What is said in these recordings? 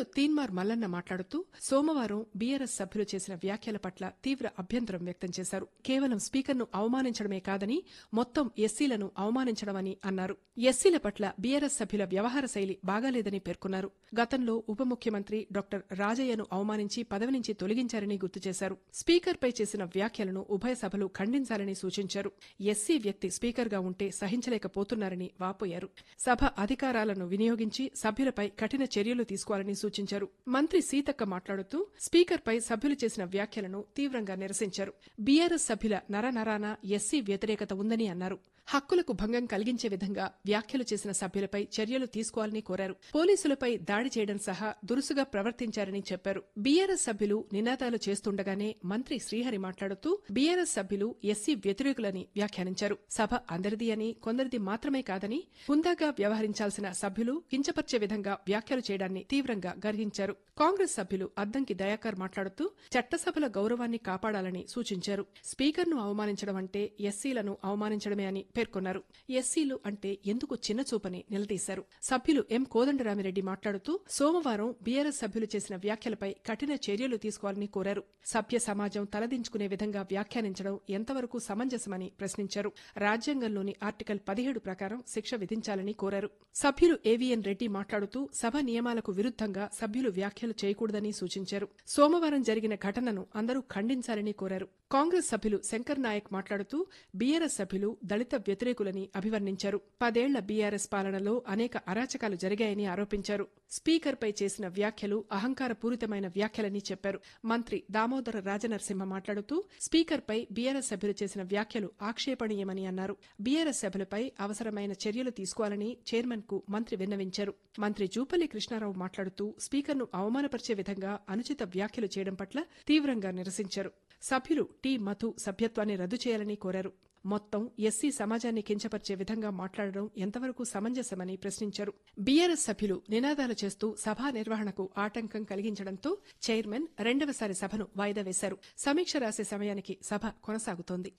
తీన్మార్ మల్లన్న మాట్లాడుతూ సోమవారం బీఆర్ఎస్ సభ్యులు చేసిన వ్యాఖ్యల పట్ల తీవ్ర అభ్యంతరం వ్యక్తం చేశారు కేవలం స్పీకర్ను అవమానించడమే కాదని మొత్తం ఎస్సీలను అవమానించడమని అన్నారు ఎస్సీల పట్ల బీఆర్ఎస్ సభ్యుల వ్యవహార శైలి బాగాలేదని పేర్కొన్నారు గతంలో ఉప ముఖ్యమంత్రి డాక్టర్ రాజయ్యను అవమానించి పదవి నుంచి తొలగించారని గుర్తు చేశారు స్పీకర్పై చేసిన వ్యాఖ్యలను ఉభయ సభలు ఖండించాలని సూచించారు ఎస్సీ వ్యక్తి స్పీకర్గా ఉంటే సహించలేకపోతున్నారని వాపోయారు సభ అధికారాలను వినియోగించి సభ్యులపై కఠిన చర్యలు తీసుకోవాలని సూచించారు మంత్రి సీతక్క మాట్లాడుతూ స్పీకర్పై సభ్యులు చేసిన వ్యాఖ్యలను తీవ్రంగా నిరసించారు బీఆర్ఎస్ సభ్యుల నరనరాన ఎస్సీ వ్యతిరేకత ఉందని అన్నారు హక్కులకు భంగం కలిగించే విధంగా వ్యాఖ్యలు చేసిన సభ్యులపై చర్యలు తీసుకోవాలని కోరారు పోలీసులపై దాడి చేయడం సహా దురుసుగా ప్రవర్తించారని చెప్పారు బీఆర్ఎస్ సభ్యులు నినాదాలు చేస్తుండగానే మంత్రి శ్రీహరి మాట్లాడుతూ బీఆర్ఎస్ సభ్యులు ఎస్సీ వ్యతిరేకులని వ్యాఖ్యానించారు సభ అందరిది అని కొందరిది మాత్రమే కాదని హుందాగా వ్యవహరించాల్సిన సభ్యులు కించపర్చే విధంగా వ్యాఖ్యలు చేయడాన్ని తీవ్రంగా గర్హించారు కాంగ్రెస్ సభ్యులు అద్దంకి దయాకర్ మాట్లాడుతూ చట్టసభల గౌరవాన్ని కాపాడాలని సూచించారు స్పీకర్ను అవమానించడం అంటే ఎస్సీలను అవమానించడమే అని పేర్కొన్నారు ఎస్సీలు అంటే ఎందుకు చిన్నచూపని నిలదీశారు సభ్యులు ఎం కోదండరామిరెడ్డి మాట్లాడుతూ సోమవారం బీఆర్ఎస్ సభ్యులు చేసిన వ్యాఖ్యలపై కఠిన చర్యలు తీసుకోవాలని కోరారు సభ్య సమాజం తలదించుకునే విధంగా వ్యాఖ్యానించడం ఎంతవరకు సమంజసమని ప్రశ్నించారు రాజ్యాంగంలోని ఆర్టికల్ పదిహేడు ప్రకారం శిక్ష విధించాలని కోరారు సభ్యులు ఏవీఎన్ రెడ్డి మాట్లాడుతూ సభ నియమాలకు విరుద్ధంగా సభ్యులు వ్యాఖ్యలు చేయకూడదని సూచించారు సోమవారం జరిగిన ఘటనను అందరూ ఖండించాలని కోరారు కాంగ్రెస్ సభ్యులు శంకర్ నాయక్ మాట్లాడుతూ బీఆర్ఎస్ సభ్యులు దళిత వ్యతిరేకులని అభివర్ణించారు పదేళ్ల బీఆర్ఎస్ పాలనలో అనేక అరాచకాలు జరిగాయని ఆరోపించారు స్పీకర్పై చేసిన వ్యాఖ్యలు అహంకారపూరితమైన వ్యాఖ్యలని చెప్పారు మంత్రి దామోదర రాజనరసింహ మాట్లాడుతూ స్పీకర్పై బీఆర్ఎస్ సభ్యులు చేసిన వ్యాఖ్యలు ఆక్షేపణీయమని అన్నారు బీఆర్ఎస్ సభ్యులపై అవసరమైన చర్యలు తీసుకోవాలని చైర్మన్ కు మంత్రి విన్నవించారు మంత్రి జూపల్లి కృష్ణారావు మాట్లాడుతూ స్పీకర్ను అవమానపరిచే విధంగా అనుచిత వ్యాఖ్యలు చేయడం పట్ల తీవ్రంగా నిరసించారు సభ్యులు టి మధు సభ్యత్వాన్ని రద్దు చేయాలని కోరారు మొత్తం ఎస్సీ సమాజాన్ని కించపరిచే విధంగా మాట్లాడడం ఎంతవరకు సమంజసమని ప్రశ్నించారు బీఆర్ఎస్ సభ్యులు నినాదాలు చేస్తూ సభా నిర్వహణకు ఆటంకం కలిగించడంతో చైర్మన్ రెండవసారి సభను వాయిదా వేశారు సమీక్ష రాసే సమయానికి సభ కొనసాగుతోంది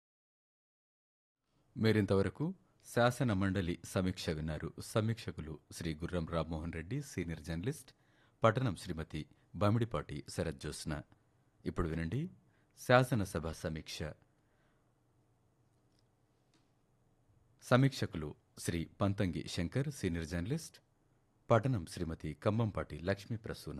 మీరింతవరకు శాసన మండలి సమీక్ష విన్నారు సమీక్షకులు శ్రీ గుర్రం రామ్మోహన్ రెడ్డి సీనియర్ జర్నలిస్ట్ పట్టణం శ్రీమతి బమిడిపాటి శరత్ జ్యోత్స్న ఇప్పుడు వినండి శాసనసభ సమీక్ష సమీక్షకులు శ్రీ పంతంగి శంకర్ సీనియర్ జర్నలిస్ట్ పట్టణం శ్రీమతి కంబంపాటి లక్ష్మీ ప్రసూన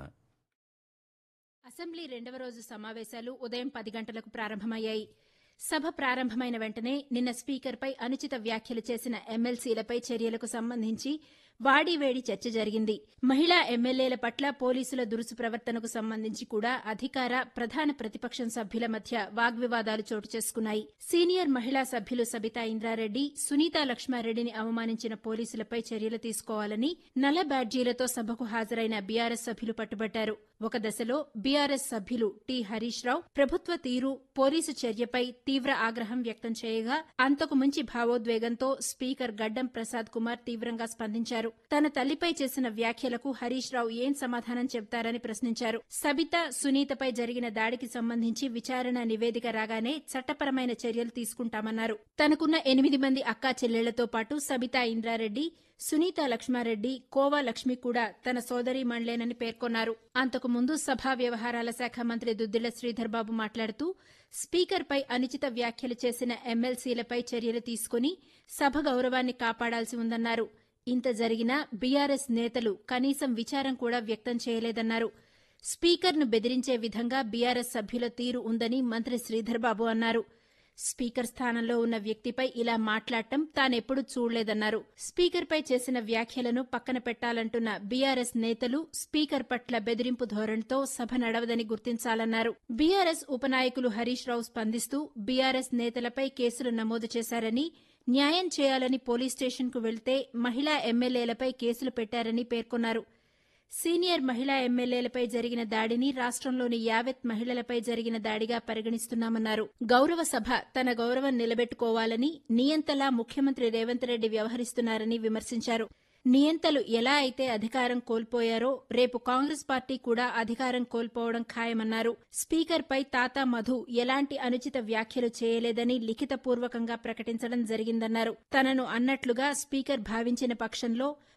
అసెంబ్లీ రెండవ రోజు సమావేశాలు ఉదయం పది గంటలకు ప్రారంభమయ్యాయి సభ ప్రారంభమైన వెంటనే నిన్న స్పీకర్పై అనుచిత వ్యాఖ్యలు చేసిన ఎమ్మెల్సీలపై చర్యలకు సంబంధించి వాడీవేడి చర్చ జరిగింది మహిళా ఎమ్మెల్యేల పట్ల పోలీసుల దురుసు ప్రవర్తనకు సంబంధించి కూడా అధికార ప్రధాన ప్రతిపక్షం సభ్యుల మధ్య వాగ్వివాదాలు చోటు చేసుకున్నాయి సీనియర్ మహిళా సభ్యులు సబితా ఇంద్రారెడ్డి సునీతా లక్ష్మారెడ్డిని అవమానించిన పోలీసులపై చర్యలు తీసుకోవాలని నల్ల బ్యాడ్జీలతో సభకు హాజరైన బీఆర్ఎస్ సభ్యులు పట్టుబట్టారు ఒక దశలో బీఆర్ఎస్ సభ్యులు టి హరీష్ రావు ప్రభుత్వ తీరు పోలీసు చర్యపై తీవ్ర ఆగ్రహం వ్యక్తం చేయగా అంతకు మించి భావోద్వేగంతో స్పీకర్ గడ్డం ప్రసాద్ కుమార్ తీవ్రంగా స్పందించారు తన తల్లిపై చేసిన వ్యాఖ్యలకు హరీష్ రావు ఏం సమాధానం చెబుతారని ప్రశ్నించారు సబిత సునీతపై జరిగిన దాడికి సంబంధించి విచారణ నివేదిక రాగానే చట్టపరమైన చర్యలు తీసుకుంటామన్నారు తనకున్న ఎనిమిది మంది అక్కా చెల్లెళ్లతో పాటు సబితా ఇంద్రారెడ్డి సునీత లక్ష్మారెడ్డి కోవా లక్ష్మి కూడా తన సోదరి మండలేనని పేర్కొన్నారు అంతకుముందు సభా వ్యవహారాల శాఖ మంత్రి దుద్దిళ్ల శ్రీధర్ బాబు మాట్లాడుతూ స్పీకర్పై అనుచిత వ్యాఖ్యలు చేసిన ఎమ్మెల్సీలపై చర్యలు తీసుకుని సభ గౌరవాన్ని కాపాడాల్సి ఉందన్నారు ఇంత జరిగినా బీఆర్ఎస్ నేతలు కనీసం విచారం కూడా వ్యక్తం చేయలేదన్నారు స్పీకర్ను బెదిరించే విధంగా బీఆర్ఎస్ సభ్యుల తీరు ఉందని మంత్రి శ్రీధర్ బాబు అన్నారు స్పీకర్ స్థానంలో ఉన్న వ్యక్తిపై ఇలా మాట్లాడటం తానెప్పుడు చూడలేదన్నారు స్పీకర్పై చేసిన వ్యాఖ్యలను పక్కన పెట్టాలంటున్న బీఆర్ఎస్ నేతలు స్పీకర్ పట్ల బెదిరింపు ధోరణితో సభ నడవదని గుర్తించాలన్నారు బీఆర్ఎస్ ఉపనాయకులు హరీష్ రావు స్పందిస్తూ బీఆర్ఎస్ నేతలపై కేసులు నమోదు చేశారని న్యాయం చేయాలని పోలీస్ స్టేషన్కు వెళ్తే మహిళా ఎమ్మెల్యేలపై కేసులు పెట్టారని పేర్కొన్నారు సీనియర్ మహిళా ఎమ్మెల్యేలపై జరిగిన దాడిని రాష్ట్రంలోని యావత్ మహిళలపై జరిగిన దాడిగా పరిగణిస్తున్నామన్నారు గౌరవ సభ తన గౌరవం నిలబెట్టుకోవాలని నియంతలా ముఖ్యమంత్రి రేవంత్ రెడ్డి వ్యవహరిస్తున్నారని విమర్శించారు నియంతలు ఎలా అయితే అధికారం కోల్పోయారో రేపు కాంగ్రెస్ పార్టీ కూడా అధికారం కోల్పోవడం ఖాయమన్నారు స్పీకర్పై తాతా మధు ఎలాంటి అనుచిత వ్యాఖ్యలు చేయలేదని లిఖితపూర్వకంగా ప్రకటించడం జరిగిందన్నారు తనను అన్నట్లుగా స్పీకర్ భావించిన పక్షంలో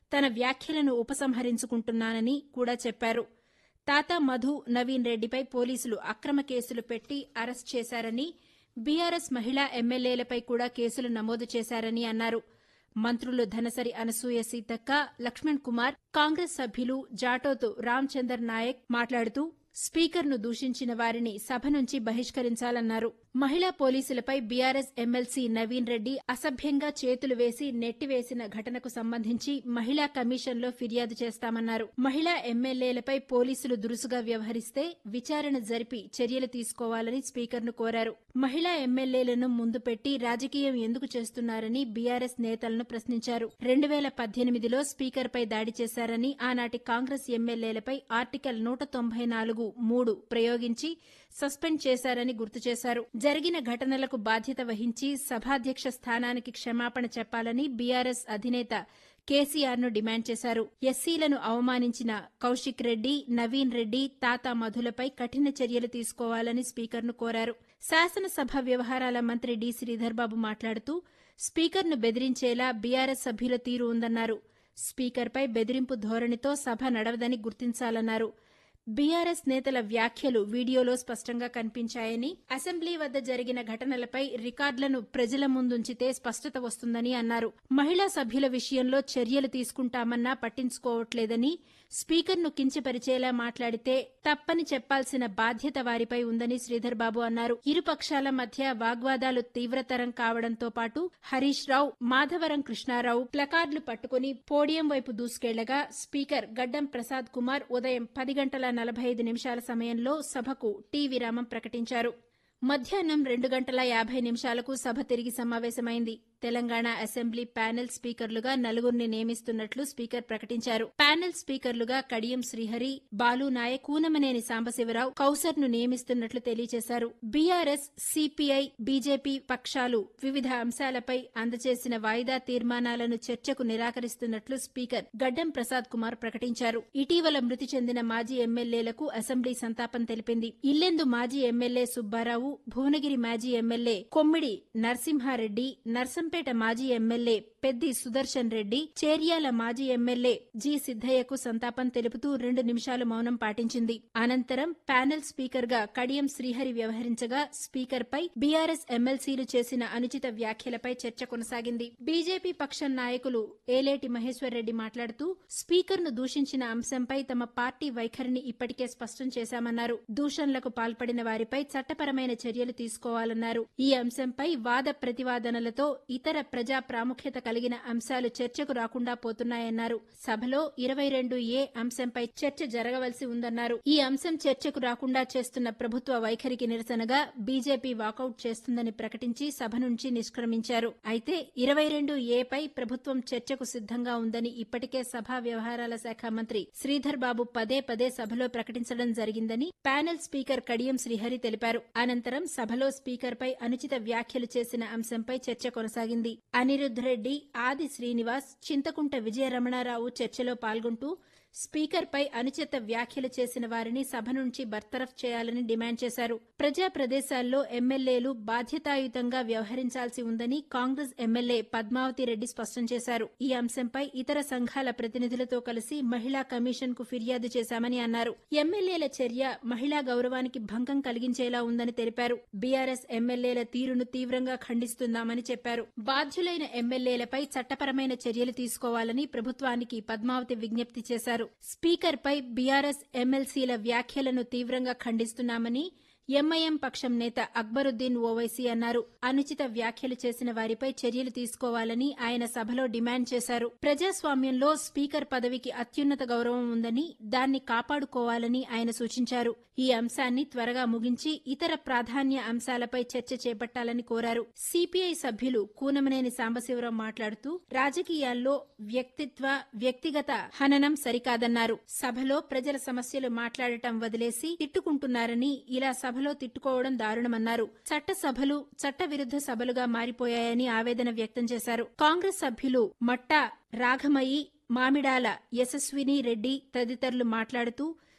తన వ్యాఖ్యలను ఉపసంహరించుకుంటున్నానని కూడా చెప్పారు తాత మధు నవీన్ రెడ్డిపై పోలీసులు అక్రమ కేసులు పెట్టి అరెస్ట్ చేశారని బీఆర్ఎస్ మహిళా ఎమ్మెల్యేలపై కూడా కేసులు నమోదు చేశారని అన్నారు మంత్రులు ధనసరి అనసూయ సీతక్క లక్ష్మణ్ కుమార్ కాంగ్రెస్ సభ్యులు జాటోతు రామచందర్ నాయక్ మాట్లాడుతూ స్పీకర్ను దూషించిన వారిని సభ నుంచి బహిష్కరించాలన్నారు మహిళా పోలీసులపై బీఆర్ఎస్ ఎమ్మెల్సీ నవీన్ రెడ్డి అసభ్యంగా చేతులు వేసి నెట్టివేసిన ఘటనకు సంబంధించి మహిళా కమిషన్లో ఫిర్యాదు చేస్తామన్నారు మహిళా ఎమ్మెల్యేలపై పోలీసులు దురుసుగా వ్యవహరిస్తే విచారణ జరిపి చర్యలు తీసుకోవాలని స్పీకర్ను కోరారు మహిళా ఎమ్మెల్యేలను ముందు పెట్టి రాజకీయం ఎందుకు చేస్తున్నారని బీఆర్ఎస్ నేతలను ప్రశ్నించారు రెండు వేల పద్దెనిమిదిలో స్పీకర్పై దాడి చేశారని ఆనాటి కాంగ్రెస్ ఎమ్మెల్యేలపై ఆర్టికల్ నూట తొంభై నాలుగు మూడు ప్రయోగించి సస్పెండ్ చేశారని గుర్తు చేశారు జరిగిన ఘటనలకు బాధ్యత వహించి సభాధ్యక్ష స్థానానికి క్షమాపణ చెప్పాలని బీఆర్ఎస్ అధినేత కేసీఆర్ను డిమాండ్ చేశారు ఎస్సీలను అవమానించిన కౌశిక్ రెడ్డి నవీన్ రెడ్డి తాతా మధులపై కఠిన చర్యలు తీసుకోవాలని స్పీకర్ను కోరారు శాసనసభ వ్యవహారాల మంత్రి డి శ్రీధర్బాబు మాట్లాడుతూ స్పీకర్ను బెదిరించేలా బీఆర్ఎస్ సభ్యుల తీరు ఉందన్నారు స్పీకర్పై బెదిరింపు ధోరణితో సభ నడవదని గుర్తించాలన్నారు బీఆర్ఎస్ నేతల వ్యాఖ్యలు వీడియోలో స్పష్టంగా కనిపించాయని అసెంబ్లీ వద్ద జరిగిన ఘటనలపై రికార్డులను ప్రజల ముందుంచితే స్పష్టత వస్తుందని అన్నారు మహిళా సభ్యుల విషయంలో చర్యలు తీసుకుంటామన్నా పట్టించుకోవట్లేదని స్పీకర్ను కించపరిచేలా మాట్లాడితే తప్పని చెప్పాల్సిన బాధ్యత వారిపై ఉందని శ్రీధర్ బాబు అన్నారు ఇరు పక్షాల మధ్య వాగ్వాదాలు తీవ్రతరం కావడంతో పాటు హరీష్ రావు మాధవరం కృష్ణారావు ప్లకార్డులు పట్టుకుని పోడియం వైపు దూసుకెళ్లగా స్పీకర్ గడ్డం ప్రసాద్ కుమార్ ఉదయం పది గంటల నలభై ఐదు నిమిషాల సమయంలో సభకు టీ విరామం ప్రకటించారు మధ్యాహ్నం రెండు గంటల యాభై నిమిషాలకు సభ తిరిగి సమావేశమైంది తెలంగాణ అసెంబ్లీ ప్యానెల్ స్పీకర్లుగా నలుగురిని నియమిస్తున్నట్లు స్పీకర్ ప్రకటించారు ప్యానెల్ స్పీకర్లుగా కడియం శ్రీహరి బాలు నాయక్ కూనమనేని సాంబశివరావు కౌసర్ ను నియమిస్తున్నట్లు తెలియజేశారు బీఆర్ఎస్ సిపిఐ బీజేపీ పక్షాలు వివిధ అంశాలపై అందజేసిన వాయిదా తీర్మానాలను చర్చకు నిరాకరిస్తున్నట్లు స్పీకర్ గడ్డం ప్రసాద్ కుమార్ ప్రకటించారు ఇటీవల మృతి చెందిన మాజీ ఎమ్మెల్యేలకు అసెంబ్లీ సంతాపం తెలిపింది ఇల్లెందు మాజీ ఎమ్మెల్యే సుబ్బారావు భువనగిరి మాజీ ఎమ్మెల్యే కొమ్మిడి నరసింహారెడ్డి నర్సంపేట మాజీ ఎమ్మెల్యే పెద్ది సుదర్శన్ రెడ్డి చేర్యాల మాజీ ఎమ్మెల్యే జి సిద్దయ్యకు సంతాపం తెలుపుతూ రెండు నిమిషాలు మౌనం పాటించింది అనంతరం ప్యానెల్ స్పీకర్ గా కడియం శ్రీహరి వ్యవహరించగా స్పీకర్ పై బీఆర్ఎస్ ఎమ్మెల్సీలు చేసిన అనుచిత వ్యాఖ్యలపై చర్చ కొనసాగింది బీజేపీ పక్షం నాయకులు ఏలేటి మహేశ్వర్ రెడ్డి మాట్లాడుతూ స్పీకర్ ను దూషించిన అంశంపై తమ పార్టీ వైఖరిని ఇప్పటికే స్పష్టం చేశామన్నారు దూషణలకు పాల్పడిన వారిపై చట్టపరమైన చర్యలు తీసుకోవాలన్నారు ఈ అంశంపై వాద ప్రతివాదనలతో ఇతర ప్రజా ప్రాముఖ్యత కలిగిన అంశాలు చర్చకు రాకుండా పోతున్నాయన్నారు సభలో ఇరవై రెండు ఏ అంశంపై చర్చ జరగవలసి ఉందన్నారు ఈ అంశం చర్చకు రాకుండా చేస్తున్న ప్రభుత్వ వైఖరికి నిరసనగా బీజేపీ వాకౌట్ చేస్తుందని ప్రకటించి సభ నుంచి నిష్క్రమించారు అయితే ఇరవై రెండు ఏపై ప్రభుత్వం చర్చకు సిద్ధంగా ఉందని ఇప్పటికే సభా వ్యవహారాల శాఖ మంత్రి శ్రీధర్ బాబు పదే పదే సభలో ప్రకటించడం జరిగిందని ప్యానెల్ స్పీకర్ కడియం శ్రీహరి తెలిపారు అనంతరం సభలో స్పీకర్పై అనుచిత వ్యాఖ్యలు చేసిన అంశంపై చర్చ కొనసాగింది అనిరుద్ధ్ రెడ్డి ఆది శ్రీనివాస్ చింతకుంట విజయరమణారావు చర్చలో పాల్గొంటూ స్పీకర్పై అనుచిత వ్యాఖ్యలు చేసిన వారిని సభ నుంచి బర్తరఫ్ చేయాలని డిమాండ్ చేశారు ప్రజా ప్రదేశాల్లో ఎమ్మెల్యేలు బాధ్యతాయుతంగా వ్యవహరించాల్సి ఉందని కాంగ్రెస్ ఎమ్మెల్యే పద్మావతి రెడ్డి స్పష్టం చేశారు ఈ అంశంపై ఇతర సంఘాల ప్రతినిధులతో కలిసి మహిళా కమిషన్ కు ఫిర్యాదు చేశామని అన్నారు ఎమ్మెల్యేల చర్య మహిళా గౌరవానికి భంగం కలిగించేలా ఉందని తెలిపారు బీఆర్ఎస్ ఎమ్మెల్యేల తీరును తీవ్రంగా ఖండిస్తున్నామని చెప్పారు బాధ్యులైన ఎమ్మెల్యేలపై చట్టపరమైన చర్యలు తీసుకోవాలని ప్రభుత్వానికి పద్మావతి విజ్ఞప్తి చేశారు స్పీకర్పై బీఆర్ఎస్ ఎమ్మెల్సీల వ్యాఖ్యలను తీవ్రంగా ఖండిస్తున్నామని ఎంఐఎం పక్షం నేత అక్బరుద్దీన్ ఓవైసీ అన్నారు అనుచిత వ్యాఖ్యలు చేసిన వారిపై చర్యలు తీసుకోవాలని ఆయన సభలో డిమాండ్ చేశారు ప్రజాస్వామ్యంలో స్పీకర్ పదవికి అత్యున్నత గౌరవం ఉందని దాన్ని కాపాడుకోవాలని ఆయన సూచించారు ఈ అంశాన్ని త్వరగా ముగించి ఇతర ప్రాధాన్య అంశాలపై చర్చ చేపట్టాలని కోరారు సిపిఐ సభ్యులు కూనమనేని సాంబశివరావు మాట్లాడుతూ రాజకీయాల్లో వ్యక్తిత్వ వ్యక్తిగత హననం సరికాదన్నారు సభలో ప్రజల సమస్యలు మాట్లాడటం వదిలేసి తిట్టుకుంటున్నారని ఇలా సభలో తిట్టుకోవడం దారుణమన్నారు చట్టసభలు చట్టవిరుద్ధ సభలుగా మారిపోయాయని ఆవేదన వ్యక్తం చేశారు కాంగ్రెస్ సభ్యులు మట్టా రాఘమయి మామిడాల యశస్విని రెడ్డి తదితరులు మాట్లాడుతూ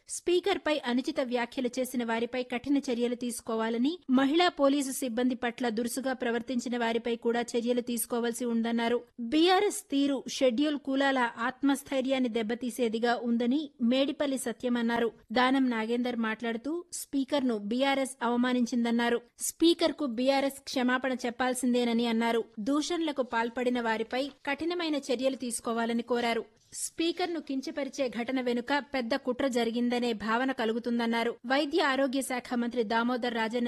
స్పీకర్పై అనుచిత వ్యాఖ్యలు చేసిన వారిపై కఠిన చర్యలు తీసుకోవాలని మహిళా పోలీసు సిబ్బంది పట్ల దురుసుగా ప్రవర్తించిన వారిపై కూడా చర్యలు తీసుకోవాల్సి ఉందన్నారు బీఆర్ఎస్ తీరు షెడ్యూల్ కులాల ఆత్మస్థైర్యాన్ని దెబ్బతీసేదిగా ఉందని మేడిపల్లి సత్యం అన్నారు దానం నాగేందర్ మాట్లాడుతూ స్పీకర్ను బీఆర్ఎస్ అవమానించిందన్నారు స్పీకర్కు బీఆర్ఎస్ క్షమాపణ చెప్పాల్సిందేనని అన్నారు దూషణలకు పాల్పడిన వారిపై కఠినమైన చర్యలు తీసుకోవాలని కోరారు స్పీకర్ను కించపరిచే ఘటన వెనుక పెద్ద కుట్ర జరిగిందనే భావన కలుగుతుందన్నారు వైద్య ఆరోగ్య శాఖ మంత్రి దామోదర్ రాజన్న